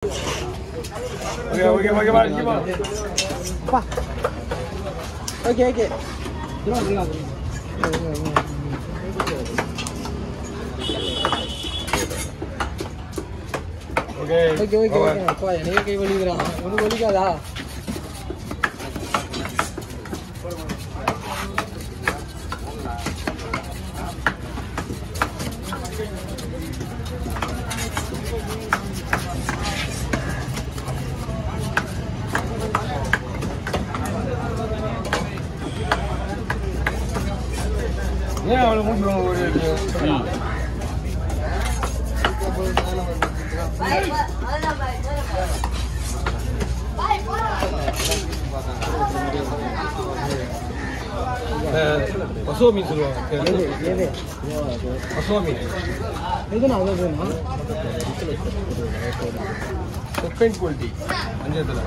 Okay okay okay வா இங்க வா பா okay okay okay okay okay okay அப்பா எனக்கு கை வலிக்கிறான் உனக்கு வலிக்காதா ஏன் அவளை மூட்டுருவாங்க ஒரு பசுவ மீன் சொல்லுவாங்க எது எது பசுவ மீன் எதுனா அது எதுனா செப்பைன் குவாலிட்டி அஞ்சத்தில்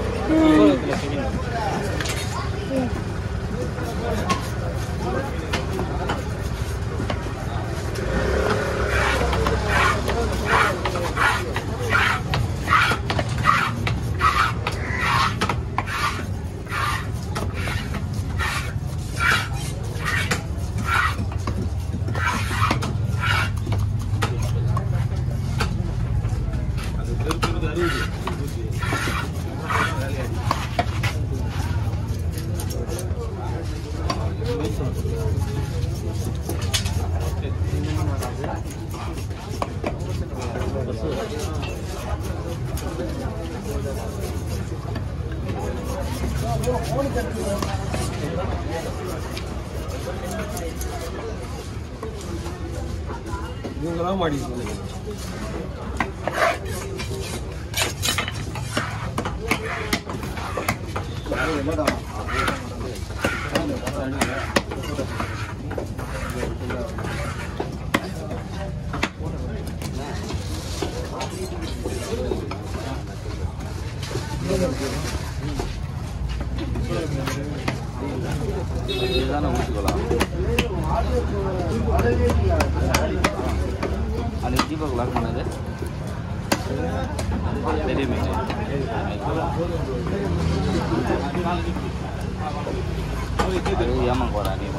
இவங்கெல்லாம் மாடி இதுதானே ஊற்றிக்கலாம் அன்னைக்கு தீபக் லாக் பண்ணது பெரிய மீன் அது ஏமாங்க போறா நீ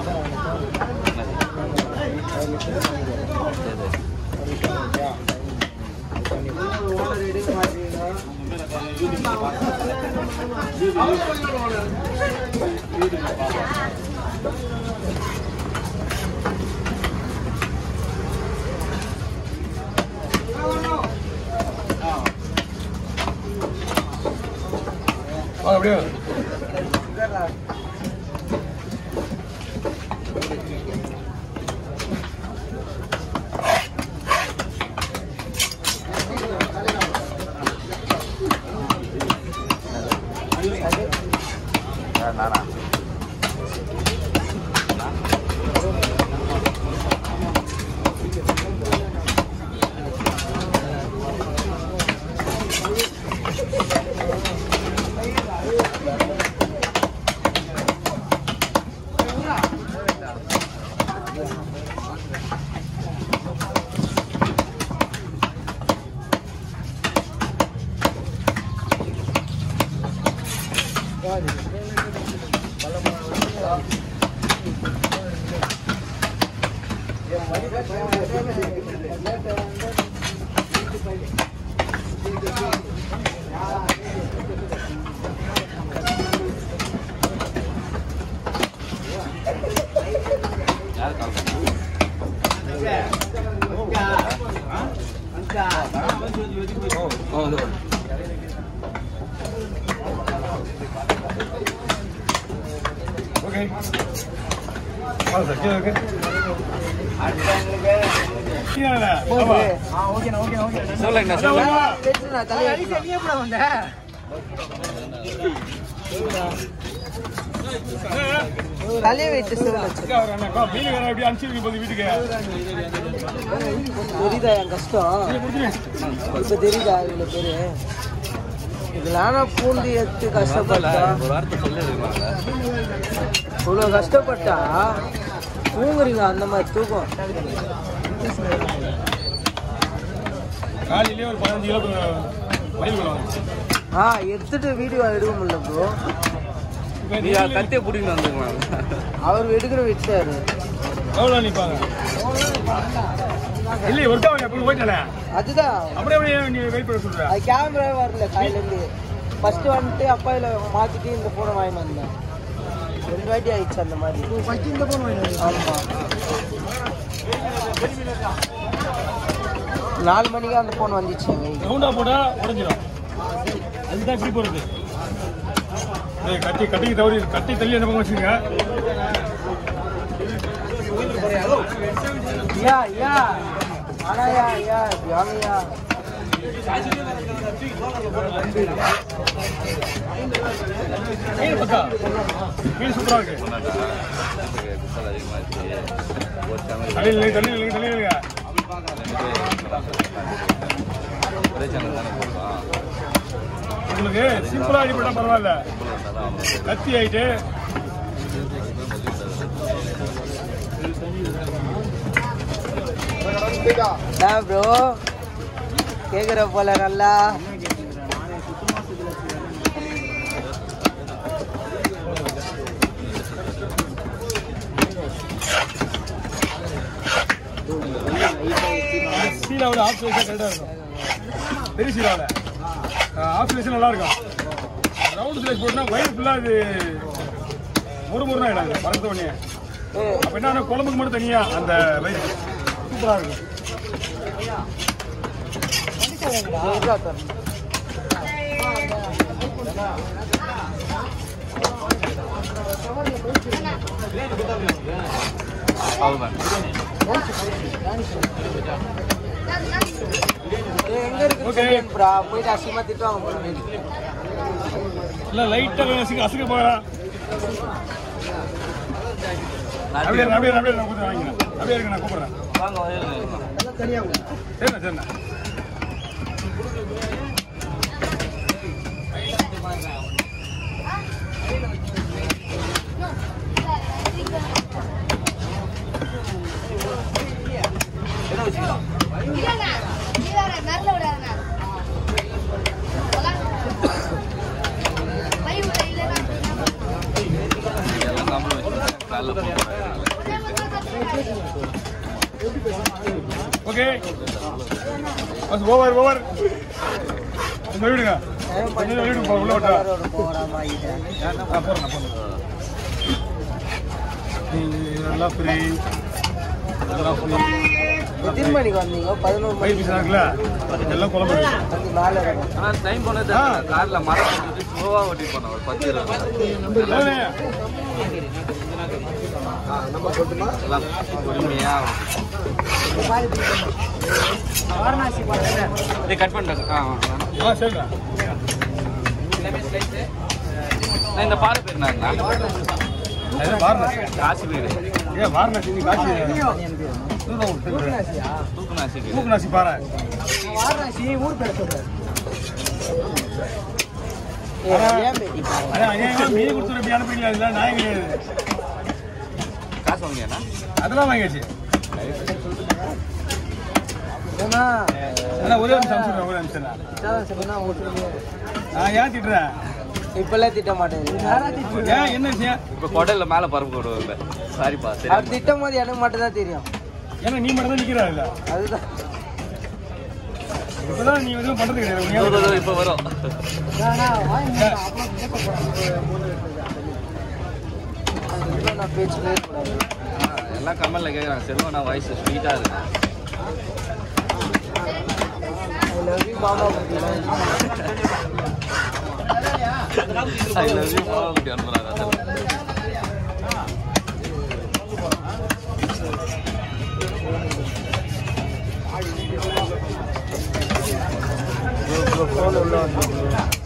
வாங்க அப்படியே நானா யார் கால் பண்ணா? ஆ வந்து ஓகே வாங்க சார் கீழே இருக்கு கீழே ஆமா சொல்லுங்கண்ணா சொல்லுங்க தலையை வைத்து சொல்லுங்க அக்கா, ஒரு அண்ணா, மீனுக்காரன் எப்படி அனுப்பிச்சிருக்கு போது வீட்டுக்கு தெரியுதா என் கஷ்டம் இப்ப தெரியுதா இவ்வளவு பேரு இதெல்லாம் நான் பூண்டு எடுத்து கஷ்டப்பட்டா ஒரு வார்த்தை சொல்லிருக்கலாம்ல இவ்வளவு கஷ்டப்பட்டா தூங்குறீங்க அந்த மாதிரி தூக்கம் காலையிலேயே ஒரு பதினஞ்சு கிலோ வயலுக்குள்ள வாங்க ஆ எடுத்துட்டு வீடியோ எடுக்க முடியல ப்ரோ இப்போ நீ நீ கத்தியை பிடிக்கணும் வந்துருக்கலாம் அவர் எடுக்கிற விட்டாரு எவ்வளோ நிற்பாங்க இல்லை ஒர்க் ஆகல அப்படி போயிட்டேனே அதுதான் அப்படியே அப்படியே நீ வெயிட் பண்ண சொல்ற அது கேமரா வரல காலையிலேருந்து ஃபர்ஸ்ட் வந்துட்டு அப்பாயில மாத்திட்டு இந்த ஃபோனை வாங்கிட்டு வந்தேன் ரெண்டு வாட்டி ஆயிடுச்சு அந்த மாதிரி ஃபர்ஸ்ட் இந்த ஃபோன் வாங்கிட்டு ஆமா நாலு மணிக்கு அந்த ஃபோன் வந்துச்சு ரவுண்டா போட்டா உடஞ்சிடும் அதுதான் இப்படி போறது ஏய், கட்டி கட்டி தவறி கட்டி தள்ளி என்ன பக்கம் வச்சுங்க யா யா ஆனா யா யா யாமியா மீன் பக்கா மீன் சூப்பரா இருக்கு குசல் அதிகமாகிடுச்சு ஒரு சேனல் தள்ளி நில்லுங்க, தள்ளி நில்லுங்க, தள்ளி நில்லுங்க. ஒரே சேனல் தானே போடுவான் உங்களுக்கு சிம்பிளா அடிப்பட்டா பரவாயில்ல கத்தி ஆயிட்டு ப்ரோ கேக்குற போல நல்லா சீலாவில் ஆஃப் சைஸாக கரெக்டாக இருக்கும் பெரிய சீலாவில் ஆஃப் சைஸ் நல்லா இருக்கும் ரவுண்ட் சைஸ் போட்டுனா வயிறு ஃபுல்லாக இது ஒரு முறை ஆகிடாது பறந்த உடனே ஏய், அப்போ என்ன குழம்புக்கு மட்டும் தனியாக அந்த வயிறு சூப்பராக இருக்கும் இருக்கா சார் அவ்வளோதான் ஏய், எங்க இருக்கு Okay. ப்ரா போயிட்டு அசிங்கமா திட்டுவாங்க போல இல்லை லைட்டாக அசுக்க அசுக்க போகலாம் அப்படியே இரு, அப்படியே இரு, அப்படியே இரு, நான் கூப்பிட்டு வாங்கிக்கிறேன் அப்படியே இருக்கு நான் கூப்பிட்றேன் வாங்க வயலுங்க சரிண்ணா சரிண்ணா இல்லைண்ணா நீ வேற நல்ல விடாதுண்ணா பை விட இல்லைண்ணா எல்லாம் கம்பெனி வச்சு காலைல போடுறாங்க ஓகே பஸ் ஓவர் ஓவர் கொஞ்சம் விடுங்க கொஞ்சம் விடுங்க போ, உள்ள விட்டா போறாம ஆகிட்டேன் நான் போறேன் நான் போறேன் எல்லாம் ஃப்ரீ எல்லாம் ஃப்ரீ எத்தனை மணிக்கு வந்தீங்க பதினோரு பயிர் மணிக்கு பீஸ் இருக்குல்ல எல்லாம் குழம்பு இருக்கு. வந்து மேலே இருக்கும் ஆனால் டைம் போனது ஆ. காரில் மரம் போட்டுட்டு ஸ்லோவாக ஓட்டி போனோம் ஒரு பத்து இருபது எவ்வளவு? எல்லாம் பொறுமையாக இதை கட் பண்ணிட்டேன் ஆ ஆ. ஆ சரிண்ணா நான் இந்த பாரு பேர் என்னங்கண்ணா அது வாரணாசி காசி பேர் ஏன் வாரணாசி நீ காட்சி தூரம் தூக்குநாசி பேர் மூக்குநாசி பாறை வாரணாசி ஊர் பேர் சொல்றேன் ஏன் பேட்டி பாருங்க அதான் அநியாயமா மீன் கொடுத்துரு இப்படி அனுப்பிங்களா இதெல்லாம் நியாயம் கிடையாது காசு வாங்கியாண்ணா அதெல்லாம் வாங்கியாச்சு ஏன்னா அண்ணா ஒரே நிமிஷம் அனுப்பிச்சுடுறேன் ஒரே நிமிஷம் இதான் சொன்னா உங்களுக்கு நான் ஏன் திட்டுறேன் இப்பெல்லாம் திட்ட மாட்டேன் ஏன் என்ன விஷயம் இப்போ குடல்ல மேலே பருப்பு போடுவாங்க சாரிப்பா சரி அவர் திட்டும் போது எனக்கு மட்டும் தான் தெரியும் ஏன்னா நீ மட்டும் தான் நிற்கிறா இல்லை அதுதான் இப்பதான் நீ எதுவும் பண்றது கிடையாது இதோ, இதோ, இதோ, இப்போ வரும் அதுதான் நான் பேச்சு கூடாது ஆ, எல்லாம் கம்மலில் கேட்குறாங்க செல்வனா வாய்ஸ் ஸ்வீட்டாக இருக்கு ஐ லவ் யூ மாமா ஐ லவ் யூ மாமா அப்படி அனுப்புறாங்க செல்வம் ஃபோன் உள்ள வந்து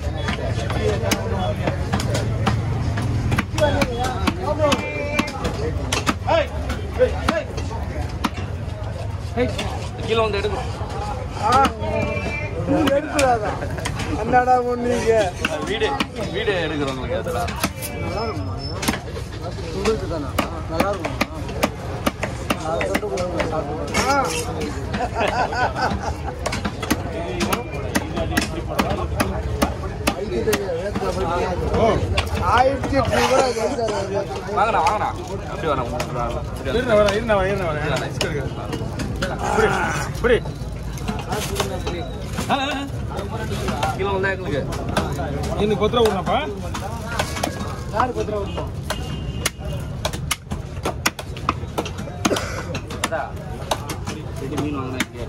கீழே வந்து எடுக்கும் எடுக்கூடாதா என்னடா பண்ணீங்க வீடு வீடு எடுக்கிறவங்களுக்கு அதெல்லாம் நல்லா இருக்குமா உங்களுக்கு தானா நல்லா இருக்குமா நான் தொட்டு கூட சாப்பிட்டு ஓ ஆயிரத்தி எட்டு ரூபாய் கேட்குறாரு வாங்கண்ணா வாங்கண்ணா அப்படி வரேன் மூணு ரூபா. அப்படி வரேன். இருண்ணா வரேன் இருண்ணா வரேன் இருண்ணா வரேன் இஸ்கு இருக்கு. புரி புரி கிலோ வந்தா எங்களுக்கு இன்னும் பத்து ரூபா விடணாப்பா யாரு பத்து ரூபா கொடுத்தோம் ரெண்டு மீன் வாங்கினா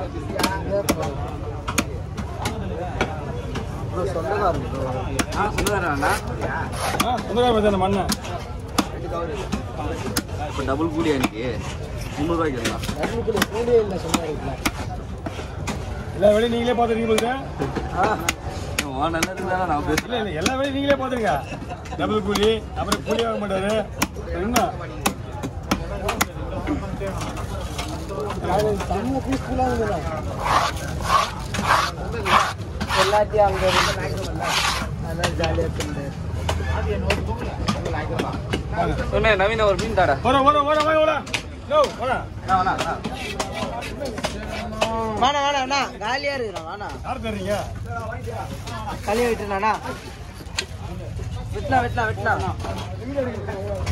ப்ரோ சொந்தக்காரன் bro. ஆ சொன்னதாண்ணா ஆ சொந்தக்கார பற்றி அந்த மண்ணை இப்போ டபுள் கூலியா இன்னைக்கு முந்நூறுவாய்க்கு இருந்தான் நடுவுக்குள்ள கூடவே இல்லை சொன்னாருங்களா எல்லா வேலையும் நீங்களே பார்த்துருக்கீங்க போலுங்க ஓ நல்லது தானே நான் இல்லை பேசுகிறேன் இல்லை எல்லா வேலையும் நீங்களே பார்த்துருங்க டபுள் கூலி அப்புறம் கூலி வாங்க மாட்டாரு என்ன அது செம்ம பீஸ்ஃபுல்லாக இருந்தது எல்லாத்தையும் அங்கே இருந்து அதான் ஜாலியாக இருந்தது வாங்க சொன்னே நவீன ஒரு மீன் தாடா வர வர வர வாங்க வர யோ வர வேணா வேணா வேணா வேணா காலியாக இருக்குண்ணா வேணா யார் தர்றீங்க களி விட்டுனாண்ணா வெட்டலாம் வெட்டலாம் வெட்டலாம்